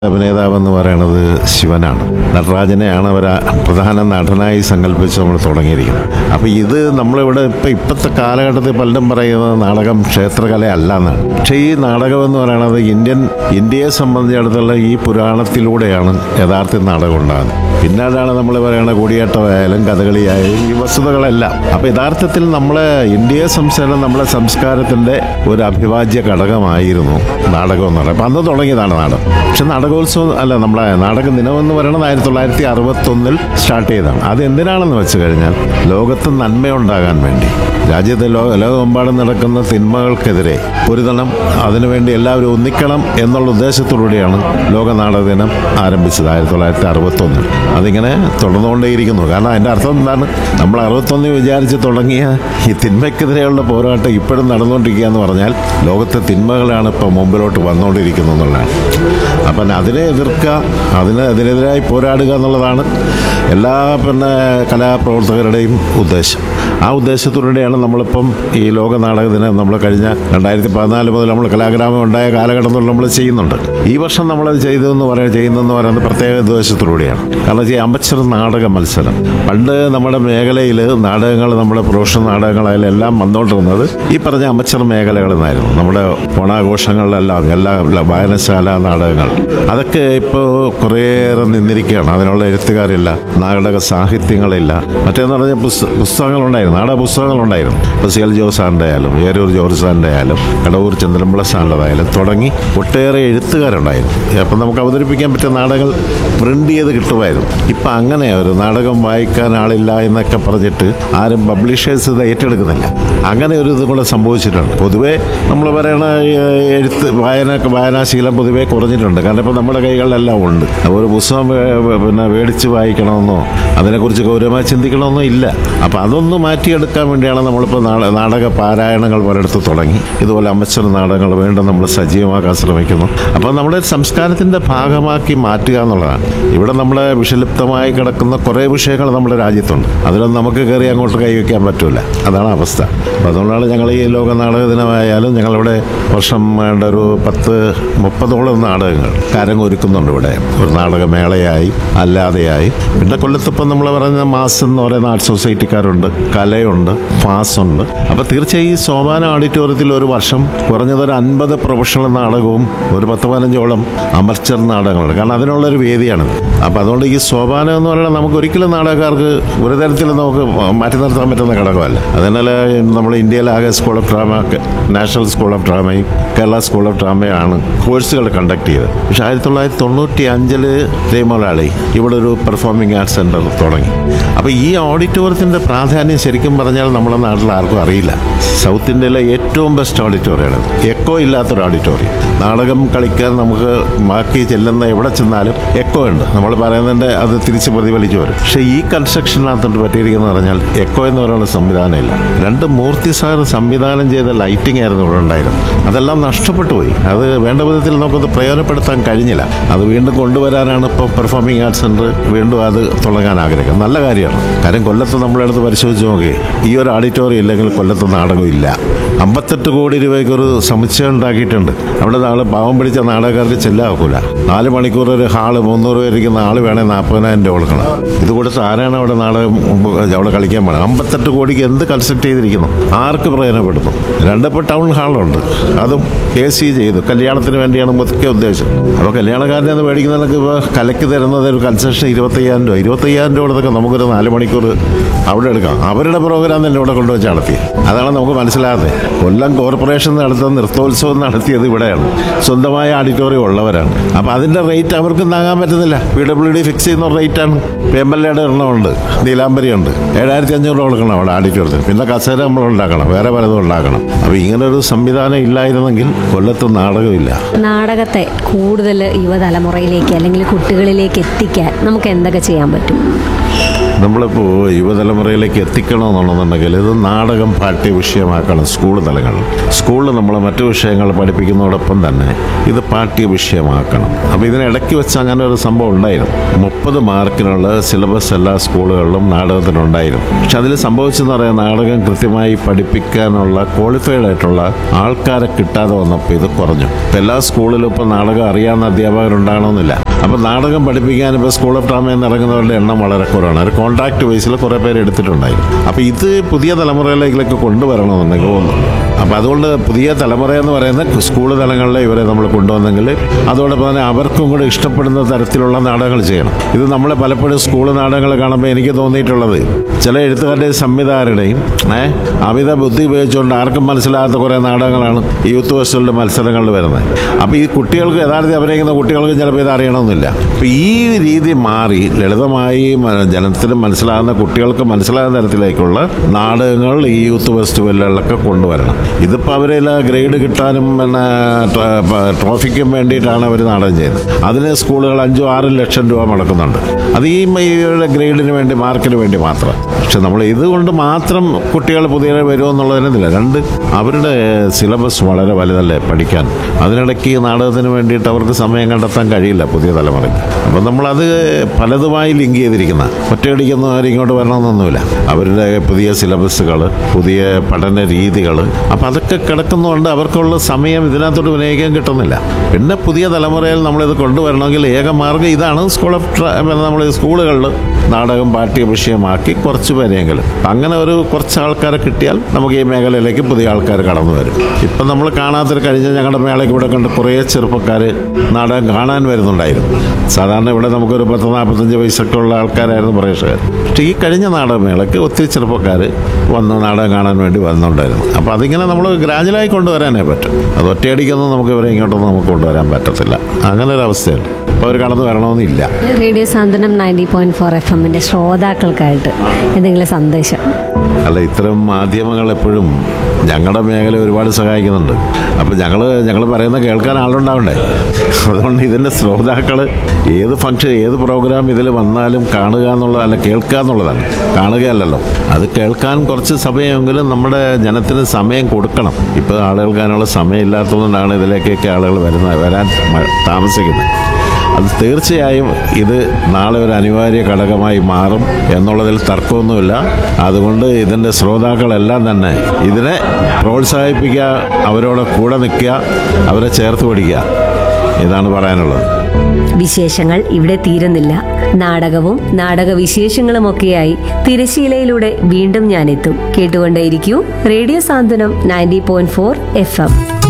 അഭിനേതാവെന്ന് പറയുന്നത് ശിവനാണ് നടരാജനെയാണ് അവർ പ്രധാന നടനായി സങ്കല്പിച്ച് നമ്മൾ തുടങ്ങിയിരിക്കുന്നത് അപ്പോൾ ഇത് നമ്മളിവിടെ ഇപ്പം ഇപ്പോഴത്തെ കാലഘട്ടത്തിൽ പലരും പറയുന്നത് നാടകം ക്ഷേത്രകല അല്ല എന്നാണ് പക്ഷേ ഈ നാടകം എന്ന് പറയുന്നത് ഇന്ത്യൻ ഇന്ത്യയെ സംബന്ധിച്ചിടത്തോളം ഈ പുരാണത്തിലൂടെയാണ് യഥാർത്ഥ നാടകം ഉണ്ടാകുന്നത് പിന്നാലാണ് നമ്മൾ പറയുന്ന കൂടിയാട്ടമായാലും കഥകളിയായാലും ഈ വസ്തുതകളെല്ലാം അപ്പോൾ യഥാർത്ഥത്തിൽ നമ്മളെ ഇന്ത്യയെ സംസ്ഥാനം നമ്മളെ സംസ്കാരത്തിൻ്റെ ഒരു അഭിവാജ്യ ഘടകമായിരുന്നു നാടകം എന്ന് പറയുന്നത് അപ്പം അന്ന് തുടങ്ങിയതാണ് നാടകം പക്ഷെ നാടകോത്സവം അല്ല നമ്മളെ നാടക ദിനം എന്ന് പറയുന്നത് ആയിരത്തി തൊള്ളായിരത്തി അറുപത്തൊന്നിൽ സ്റ്റാർട്ട് ചെയ്തതാണ് അത് എന്തിനാണെന്ന് വെച്ച് കഴിഞ്ഞാൽ ലോകത്ത് നന്മയുണ്ടാകാൻ വേണ്ടി രാജ്യത്തെ ലോ ലോകമെമ്പാടും നടക്കുന്ന തിന്മകൾക്കെതിരെ പൊരുതണം അതിനുവേണ്ടി എല്ലാവരും ഒന്നിക്കണം എന്നുള്ള ഉദ്ദേശത്തോടുകൂടിയാണ് ലോക നാടക ദിനം ആരംഭിച്ചത് ആയിരത്തി തൊള്ളായിരത്തി അറുപത്തൊന്നിൽ അതിങ്ങനെ തുടർന്നുകൊണ്ടേയിരിക്കുന്നു കാരണം അതിൻ്റെ അർത്ഥം എന്താണ് നമ്മൾ അറുപത്തൊന്നിൽ വിചാരിച്ച് തുടങ്ങിയ ഈ തിന്മയ്ക്കെതിരെയുള്ള പോരാട്ടം ഇപ്പോഴും നടന്നുകൊണ്ടിരിക്കുക എന്ന് പറഞ്ഞാൽ ലോകത്തെ തിന്മകളാണ് ഇപ്പോൾ മുമ്പിലോട്ട് വന്നുകൊണ്ടിരിക്കുന്നത് എന്നുള്ളതാണ് അപ്പം അതിനെ എതിർക്കുക അതിന് അതിനെതിരായി പോരാടുക എന്നുള്ളതാണ് എല്ലാ പിന്നെ കലാപ്രവർത്തകരുടെയും ഉദ്ദേശം ആ ഉദ്ദേശത്തോടെയാണ് നമ്മളിപ്പം ഈ ലോക നാടക ദിനം നമ്മൾ കഴിഞ്ഞ രണ്ടായിരത്തി പതിനാല് മുതൽ നമ്മൾ കലാഗ്രാമം ഉണ്ടായ കാലഘട്ടം തൊട്ട് നമ്മൾ ചെയ്യുന്നുണ്ട് ഈ വർഷം നമ്മളത് ചെയ്തതെന്ന് പറയുന്നത് ചെയ്യുന്നതെന്ന് പറയുന്നത് പ്രത്യേക ഉദ്ദേശത്തോടുകൂടിയാണ് കാരണം ഈ അമച്ചർ നാടക മത്സരം പണ്ട് നമ്മുടെ മേഖലയിൽ നാടകങ്ങൾ നമ്മുടെ പ്രൊഫഷണൽ നാടകങ്ങളായാലും എല്ലാം വന്നുകൊണ്ടിരുന്നത് ഈ പറഞ്ഞ അമച്ചർ മേഖലകളിൽ നിന്നായിരുന്നു നമ്മുടെ ഓണാഘോഷങ്ങളിലെല്ലാം എല്ലാ എല്ലാ വായനശാല നാടകങ്ങൾ അതൊക്കെ ഇപ്പോൾ കുറേയേറെ നിന്നിരിക്കുകയാണ് അതിനുള്ള എഴുത്തുകാരില്ല നാടക സാഹിത്യങ്ങളില്ല മറ്റേന്ന് പറഞ്ഞാൽ പുസ്ത പുസ്തകങ്ങളുണ്ടായിരുന്നു നാടക പുസ്തകങ്ങളുണ്ടായിരുന്നു ഇപ്പോൾ സി എൽ ജോസ് സാറിൻ്റെ ആയാലും ഏരൂർ ജോർജ് സാറിൻ്റെ ആയാലും കടവൂർ ചന്ദ്രമ്പിള്ള സാറിൻ്റെതായാലും തുടങ്ങി ഒട്ടേറെ എഴുത്തുകാരുണ്ടായിരുന്നു അപ്പം നമുക്ക് അവതരിപ്പിക്കാൻ പറ്റിയ നാടകങ്ങൾ പ്രിന്റ് ചെയ്ത് കിട്ടുമായിരുന്നു ഇപ്പം അങ്ങനെ ഒരു നാടകം വായിക്കാൻ ആളില്ല എന്നൊക്കെ പറഞ്ഞിട്ട് ആരും പബ്ലിഷേഴ്സ് ഇത് ഏറ്റെടുക്കുന്നില്ല അങ്ങനെ ഒരു ഇത് കൂടെ സംഭവിച്ചിട്ടുണ്ട് പൊതുവേ നമ്മൾ പറയണ ഏഹ്, എഴുത്ത് വായന വായനാശീലം പൊതുവേ കുറഞ്ഞിട്ടുണ്ട് കാരണം ഇപ്പം നമ്മുടെ കൈകളിലെല്ലാം ഉണ്ട് അപ്പോൾ ഒരു പുസ്തകം വേ- വേ- പിന്നെ മേടിച്ച് വായിക്കണമെന്നോ അതിനെക്കുറിച്ച് ഗൗരവമായി ചിന്തിക്കണമെന്നോ ഇല്ല അപ്പം അതൊന്ന് മാറ്റിയെടുക്കാൻ വേണ്ടിയാണ് നമ്മളിപ്പോൾ നാട നാടക പാരായണങ്ങൾ പലയിടത്ത് തുടങ്ങി ഇതുപോലെ അമച്ചർ നാടകങ്ങൾ വീണ്ടും നമ്മൾ സജീവമാക്കാൻ ശ്രമിക്കുന്നു അപ്പോൾ നമ്മുടെ സംസ്കാരത്തിൻ്റെ ഭാഗമാക്കി മാറ്റുക എന്നുള്ളതാണ് ഇവിടെ നമ്മുടെ വിഷലിപ്തമായി കിടക്കുന്ന കുറേ വിഷയങ്ങൾ നമ്മുടെ രാജ്യത്തുണ്ട് അതിലൊന്നും നമുക്ക് കയറി അങ്ങോട്ട് കൈവയ്ക്കാൻ പറ്റില്ല അതാണ് അവസ്ഥ അപ്പോൾ അതുകൊണ്ടാണ് ഞങ്ങൾ ഈ ലോക നാടക ദിനമായാലും ഞങ്ങളിവിടെ വർഷം വേണ്ട ഒരു പത്ത് മുപ്പതോളം നാടകങ്ങൾ കരങ്ങൊരുക്കുന്നുണ്ട് ഇവിടെ ഒരു നാടകമേളയായി അല്ലാതെയായി പിന്നെ കൊല്ലത്തിപ്പം നമ്മൾ പറയുന്ന മാസ് എന്ന് പറയുന്ന ആർട്ട് സൊസൈറ്റിക്കാരുണ്ട് കലയുണ്ട് ഫാസ് ഉണ്ട് അപ്പോൾ തീർച്ചയായും ഈ സോപാന ഓഡിറ്റോറിയത്തിൽ ഒരു വർഷം കുറഞ്ഞതൊരു അൻപത് പ്രൊഫഷണൽ നാടകവും ഒരു പത്ത് പതിനഞ്ചോളം അമർച്ചർ നാടകങ്ങളുണ്ട് കാരണം അതിനുള്ളൊരു വേദിയാണിത് അപ്പോൾ അതുകൊണ്ട് ഈ സോപാനം എന്ന് പറയുന്നത് നമുക്ക് ഒരിക്കലും നാടകക്കാർക്ക് ഒരു തരത്തിലും നമുക്ക് മാറ്റി നിർത്താൻ പറ്റുന്ന ഘടകമല്ല അതിനാൽ നമ്മൾ ഇന്ത്യയിലാകെ school of drama national school of ഡ്രാമയും കേരള സ്കൂൾ ഓഫ് ഡ്രാമയാണ് കോഴ്സുകൾ കണ്ടക്ട് ചെയ്തത് പക്ഷേ ആയിരത്തി തൊള്ളായിരത്തി തൊണ്ണൂറ്റി അഞ്ചില് രേമൊരാളി ഇവിടെ ഒരു പെർഫോമിംഗ് ആർട്സ് സെൻറ്റർ തുടങ്ങി അപ്പോൾ ഈ ഓഡിറ്റോറിയത്തിൻ്റെ പ്രാധാന്യം ശരിക്കും പറഞ്ഞാൽ നമ്മുടെ നാട്ടിൽ ആർക്കും അറിയില്ല സൗത്ത് ഇന്ത്യയിലെ ഏറ്റവും ബെസ്റ്റ് ഓഡിറ്റോറിയമാണ് എക്കോ ഇല്ലാത്തൊരു ഓഡിറ്റോറിയം നാടകം കളിക്കാൻ നമുക്ക് ബാക്കി ചെല്ലുന്ന എവിടെ ചെന്നാലും എക്കോ ഉണ്ട് നമ്മൾ പറയുന്നതിൻ്റെ അത് തിരിച്ച് പ്രതിഫലിച്ചു വരും പക്ഷേ ഈ കൺസ്ട്രക്ഷനകത്തോട്ട് പറ്റിയിരിക്കുന്ന പറഞ്ഞാൽ എക്കോ എന്ന് പറയുന്ന സംവിധാനമില്ല രണ്ട് മൂർത്തി സാർ സംവിധാനം ചെയ്ത ലൈറ്റിംഗ് ആയിരുന്നു ഇവിടെ ഉണ്ടായിരുന്നത് അതെല്ലാം നഷ്ടപ്പെട്ടു പോയി അത് വേണ്ട വിധത്തിൽ നമുക്കത് പ്രയോജനപ്പെടുത്താൻ കഴിഞ്ഞില്ല അത് വീണ്ടും കൊണ്ടുവരാനാണ് ഇപ്പോൾ പെർഫോമിംഗ് ആർട്സ് സെൻറ്റർ വീണ്ടും അത് തുടങ്ങാൻ ആഗ്രഹിക്കുന്നത് നല്ല കാര്യമാണ് കാര്യം കൊല്ലത്ത് നമ്മളെടുത്ത് പരിശോധിച്ച് നോക്കി ഈ ഒരു ഓഡിറ്റോറിയം ഇല്ലെങ്കിൽ കൊല്ലത്ത് നാടകമില്ല അമ്പത്തെട്ട് കോടി രൂപയ്ക്ക് ഒരു സമുച്ചയം ഉണ്ടാക്കിയിട്ടുണ്ട് അവിടെ നാളെ പാവം പിടിച്ച നാടകക്കാർക്ക് ചെല്ലാക്കൂല നാല് മണിക്കൂർ ഒരു ഹാള് മുന്നൂറ് പേരിക്കുന്ന ആള് വേണേൽ നാൽപ്പതിനായിരം രൂപ കൊടുക്കണം ഇത് കൊടുത്ത് ആരാണ് അവിടെ നാടകം അവിടെ കളിക്കാൻ പോകണം അമ്പത്തെട്ട് കോടിക്ക് എന്ത് കൺസ്ട്രക്ട് ചെയ്തിരിക്കുന്നു ആർക്ക് പ്രയോജനപ്പെടുന്നു രണ്ടിപ്പോൾ ടൗൺ ഹാളുണ്ട് അതും എ സി ചെയ്തു കല്യാണത്തിന് വേണ്ടിയാണ് മുഖ്യ ഉദ്ദേശം അപ്പോൾ കല്യാണക്കാരനെ അത് മേടിക്കുന്നതൊക്കെ ഇപ്പോൾ കലക്ക് തരുന്നത് ഒരു കൺസെഷൻ ഇരുപത്തയ്യായിരം രൂപ ഇരുപത്തയ്യായിരം രൂപ കൊടുത്തൊക്കെ നമുക്കൊരു നാല് മണിക്കൂർ അവിടെ എടുക്കാം അവരുടെ പ്രോഗ്രാം തന്നെ ഇവിടെ കൊണ്ടുവച്ച് നടത്തി അതാണ് നമുക്ക് മനസ്സിലാകാതെ കൊല്ലം കോർപ്പറേഷൻ നടത്തുന്ന നൃത്തോത്സവം നടത്തിയത് ഇവിടെയാണ് സ്വന്തമായ ഓഡിറ്റോറിയം ഉള്ളവരാണ് അപ്പോൾ അതിൻ്റെ റേറ്റ് അവർക്ക് താങ്ങാൻ പറ്റുന്നില്ല പി ഡബ്ല്യു ഡി ഫിക്സ് ചെയ്യുന്ന റേറ്റാണ് എം എൽ എയുടെ എണ്ണമുണ്ട് നീലാംബരി ഉണ്ട് ഏഴായിരത്തി അഞ്ഞൂറ് രൂപ കൊടുക്കണം അവിടെ ഓഡിറ്റോറിയത്തിൽ പിന്നെ കസേര നമ്മൾ ഉണ്ടാക്കണം വേറെ പലതും ഉണ്ടാക്കണം അപ്പോൾ ഇങ്ങനെ ഒരു സംവിധാനം ഇല്ലായിരുന്നെങ്കിൽ കൊല്ലത്ത് നാടകമില്ല നാടകത്തെ കൂടുതൽ യുവതലമുറയിലേക്ക് അല്ലെങ്കിൽ കുട്ടികളിലേക്ക് എത്തിക്കാൻ നമുക്ക് എന്തൊക്കെ ചെയ്യാൻ പറ്റും നമ്മളിപ്പോൾ യുവതലമുറയിലേക്ക് എത്തിക്കണമെന്നുണ്ടെന്നുണ്ടെങ്കിൽ ഇത് നാടകം പാഠ്യ വിഷയമാക്കണം സ്കൂൾ തലങ്ങളിൽ സ്കൂളിൽ നമ്മൾ മറ്റു വിഷയങ്ങൾ പഠിപ്പിക്കുന്നതോടൊപ്പം തന്നെ ഇത് പാഠ്യ വിഷയമാക്കണം അപ്പോൾ ഇതിനിടയ്ക്ക് വെച്ച് അങ്ങനെ ഒരു സംഭവം ഉണ്ടായിരുന്നു മുപ്പത് മാർക്കിനുള്ള സിലബസ് എല്ലാ സ്കൂളുകളിലും നാടകത്തിനുണ്ടായിരുന്നു പക്ഷെ അതിൽ സംഭവിച്ചെന്ന് പറയാൻ നാടകം കൃത്യമായി പഠിപ്പിക്കാനുള്ള ക്വാളിഫൈഡ് ആയിട്ടുള്ള ആൾക്കാരെ കിട്ടാതെ വന്നപ്പോൾ ഇത് കുറഞ്ഞു ഇപ്പം എല്ലാ സ്കൂളിലും ഇപ്പോൾ നാടകം അറിയാവുന്ന അധ്യാപകരുണ്ടാകണമെന്നില്ല അപ്പോൾ നാടകം പഠിപ്പിക്കാൻ ഇപ്പോൾ സ്കൂൾ ഓഫ് ഡ്രാമയിൽ നിന്ന് ഇറങ്ങുന്നവരുടെ എണ്ണം വളരെ കുറവാണ് ഒരു കോൺട്രാക്ട് ബേസിൽ കുറേ പേര് എടുത്തിട്ടുണ്ടായിരുന്നു അപ്പോൾ ഇത് പുതിയ തലമുറയിലേക്കൊക്കെ കൊണ്ടുവരണമെന്നുണ്ടെങ്കിൽ തോന്നുന്നു അപ്പോൾ അതുകൊണ്ട് പുതിയ തലമുറ എന്ന് പറയുന്നത് സ്കൂൾ തലങ്ങളിൽ ഇവരെ നമ്മൾ കൊണ്ടുവന്നെങ്കിൽ അതോടൊപ്പം തന്നെ അവർക്കും കൂടെ ഇഷ്ടപ്പെടുന്ന തരത്തിലുള്ള നാടകങ്ങൾ ചെയ്യണം ഇത് നമ്മളെ പലപ്പോഴും സ്കൂൾ നാടകങ്ങൾ കാണുമ്പോൾ എനിക്ക് തോന്നിയിട്ടുള്ളത് ചില എഴുത്തുകാരുടെയും സംവിധായകരുടെയും ഏ അമിത ബുദ്ധി ഉപയോഗിച്ചുകൊണ്ട് ആർക്കും മനസ്സിലാകാത്ത കുറേ നാടകങ്ങളാണ് ഈ യൂത്ത് ഫെസ്റ്റിവലിൻ്റെ മത്സരങ്ങളിൽ വരുന്നത് അപ്പോൾ ഈ കുട്ടികൾക്ക് യഥാർത്ഥത്തിൽ അഭിനയിക്കുന്ന കുട്ടികൾക്ക് ചിലപ്പോൾ ഇത് അറിയണമെന്നില്ല അപ്പോൾ ഈ രീതി മാറി ലളിതമായി മ- ജനത്തിന് മനസ്സിലാകുന്ന കുട്ടികൾക്ക് മനസ്സിലാകുന്ന തരത്തിലേക്കുള്ള നാടകങ്ങൾ ഈ യൂത്ത് ഫെസ്റ്റിവലുകളിലൊക്കെ കൊണ്ടുവരണം ഇതിപ്പോൾ അവരിൽ ഗ്രേഡ് കിട്ടാനും പിന്നെ ട്ര- പ- ട്രോഫിക്കും വേണ്ടിയിട്ടാണ് അവർ നാടകം ചെയ്യുന്നത് അതിന് സ്കൂളുകൾ അഞ്ചോ ആറും ലക്ഷം രൂപ മുടക്കുന്നുണ്ട് അത് ഈ മ- ഗ്രേഡിന് വേണ്ടി മാർക്കിന് വേണ്ടി മാത്രം പക്ഷെ നമ്മൾ ഇതുകൊണ്ട് മാത്രം കുട്ടികൾ പുതിയ വരുമെന്നുള്ളതിനില്ല രണ്ട് അവരുടെ സിലബസ് വളരെ വലുതല്ലേ പഠിക്കാൻ അതിനിടയ്ക്ക് നാടകത്തിന് വേണ്ടിയിട്ട് അവർക്ക് സമയം കണ്ടെത്താൻ കഴിയില്ല പുതിയ തലമുറയ്ക്ക് അപ്പം നമ്മളത് പലതുമായി ലിങ്ക് ചെയ്തിരിക്കുന്ന ഒറ്റയടിക്കുന്നവർ ഇങ്ങോട്ട് വരണമെന്നൊന്നുമില്ല അവരുടെ പുതിയ സിലബസുകൾ പുതിയ പഠന രീതികൾ അപ്പം അതൊക്കെ കിടക്കുന്നതുകൊണ്ട് അവർക്കുള്ള സമയം ഇതിനകത്തോട്ട് വിനിയോഗിക്കാൻ കിട്ടുന്നില്ല പിന്നെ പുതിയ തലമുറയിൽ നമ്മളിത് കൊണ്ടുവരണമെങ്കിൽ ഏക മാർഗ്ഗം ഇതാണ് സ്കൂൾ ഓഫ് ട്ര- നമ്മൾ സ്കൂളുകളിൽ നാടകം പാഠ്യ വിഷയമാക്കി കുറച്ച് പേരെങ്കിലും അങ്ങനെ ഒരു കുറച്ച് ആൾക്കാരെ കിട്ടിയാൽ നമുക്ക് ഈ മേഖലയിലേക്ക് പുതിയ ആൾക്കാർ കടന്നു വരും ഇപ്പം നമ്മൾ കാണാത്തൊരു കഴിഞ്ഞ ഞങ്ങളുടെ മേളയ്ക്ക് ഇവിടെ കണ്ട് കുറേ ചെറുപ്പക്കാർ നാടകം കാണാൻ വരുന്നുണ്ടായിരുന്നു സാധാരണ ഇവിടെ നമുക്കൊരു പത്ത് നാൽപ്പത്തഞ്ച് വയസ്സൊക്കെ ഉള്ള ആൾക്കാരായിരുന്നു പ്രേക്ഷകർ പക്ഷേ ഈ കഴിഞ്ഞ നാടകമേളയ്ക്ക് ഒത്തിരി ചെറുപ്പക്കാർ വന്ന് നാടകം കാണാൻ വേണ്ടി വന്നുണ്ടായിരുന്നു അപ്പോൾ അതിങ്ങനെ നമ്മൾ ഗ്രാജുവലായി കൊണ്ടുവരാനേ പറ്റും അത് ഒറ്റയടിക്കൊന്നും നമുക്ക് ഇവരെ ഇങ്ങോട്ടൊന്നും നമുക്ക് കൊണ്ടുവരാൻ പറ്റത്തില്ല അങ്ങനെ ഒരു അവസ്ഥയാണ് അപ്പോൾ അവർ കടന്നു വരണമെന്നില്ല radio Santhwanam ninety point four F എമ്മിന്റെ ശ്രോതാക്കൾക്കായിട്ട് എന്തെങ്കിലും സന്ദേശം അല്ല ഇത്തരം മാധ്യമങ്ങൾ എപ്പോഴും ഞങ്ങളുടെ മേഖല ഒരുപാട് സഹായിക്കുന്നുണ്ട് അപ്പോൾ ഞങ്ങൾ ഞങ്ങൾ പറയുന്ന കേൾക്കാൻ ആളുണ്ടാവണ്ടേ അതുകൊണ്ട് ഇതിൻ്റെ ശ്രോതാക്കൾ ഏത് ഫംഗ്ഷൻ ഏത് പ്രോഗ്രാം ഇതിൽ വന്നാലും കാണുക എന്നുള്ള അല്ല കേൾക്കുക എന്നുള്ളതാണ് കാണുകയല്ലല്ലോ അത് കേൾക്കാൻ കുറച്ച് സമയമെങ്കിലും നമ്മുടെ ജനത്തിന് സമയം കൊടുക്കണം ഇപ്പോൾ ആളുകൾക്ക് അതിനുള്ള സമയം ഇല്ലാത്തതുകൊണ്ടാണ് ഇതിലേക്കൊക്കെ ആളുകൾ വരുന്ന വരാൻ മ- താമസിക്കുന്നത് അത് തീർച്ചയായും ഇത് നാളെ ഒരു അനിവാര്യ ഘടകമായി മാറും എന്നുള്ളതിൽ തർക്കമൊന്നുമില്ല അതുകൊണ്ട് ഇതിൻ്റെ ശ്രോതാക്കളെല്ലാം തന്നെ ഇതിനെ പ്രോത്സാഹിപ്പിക്കുക അവരോട് കൂടെ നിൽക്കുക അവരെ ചേർത്ത് പിടിക്കുക ഇതാണ് പറയാനുള്ളത് വിശേഷങ്ങൾ ഇവിടെ തീരുന്നില്ല നാടകവും നാടക വിശേഷങ്ങളുമൊക്കെയായി തിരശീലയിലൂടെ വീണ്ടും ഞാനെത്തും കേട്ടുകൊണ്ടേയിരിക്കൂ radio Santhwanam ninety point four F M